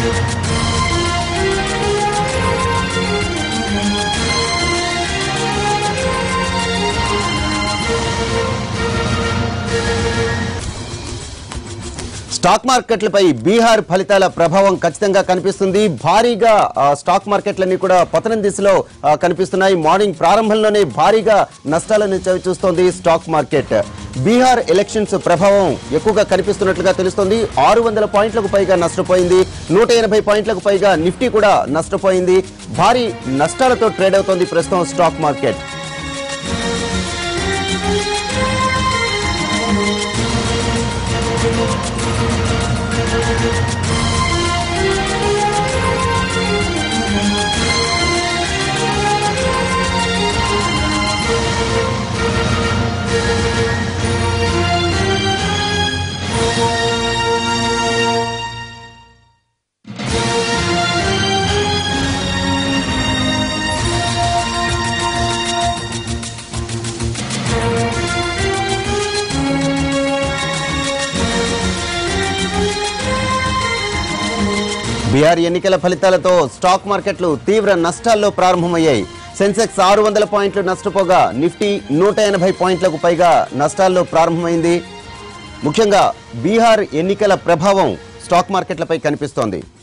stock మార్కెట్లపై బీహార్ ఫలితాల ప్రభావం ఖచ్చితంగా కనిపిస్తుంది భారీగా ఆ, స్టాక్ మార్కెట్లన్నీ కూడా పతనం దిశలో ఆ, కనిపిస్తున్నాయి మార్నింగ్ ప్రారంభంలోనే భారీగా నష్టాలను చవి చూస్తోంది స్టాక్ మార్కెట్ బీహార్ ఎలక్షన్స్ ప్రభావం ఎక్కువగా కనిపిస్తున్నట్లుగా తెలుస్తోంది ఆరు వందల పాయింట్లకు పైగా నష్టపోయింది నూట ఎనభై పాయింట్లకు పైగా నిఫ్టీ కూడా నష్టపోయింది భారీ నష్టాలతో ట్రేడ్ అవుతోంది ప్రస్తుతం స్టాక్ మార్కెట్ బీహార్ ఎన్నికల ఫలితాలతో స్టాక్ మార్కెట్లు తీవ్ర నష్టాల్లో ప్రారంభమయ్యాయి సెన్సెక్స్ ఆరు వందల పాయింట్లు నష్టపోగా నిఫ్టీ నూట ఎనభై పాయింట్లకు పైగా నష్టాల్లో ప్రారంభమైంది ముఖ్యంగా బీహార్ ఎన్నికల ప్రభావం స్టాక్ మార్కెట్లపై కనిపిస్తోంది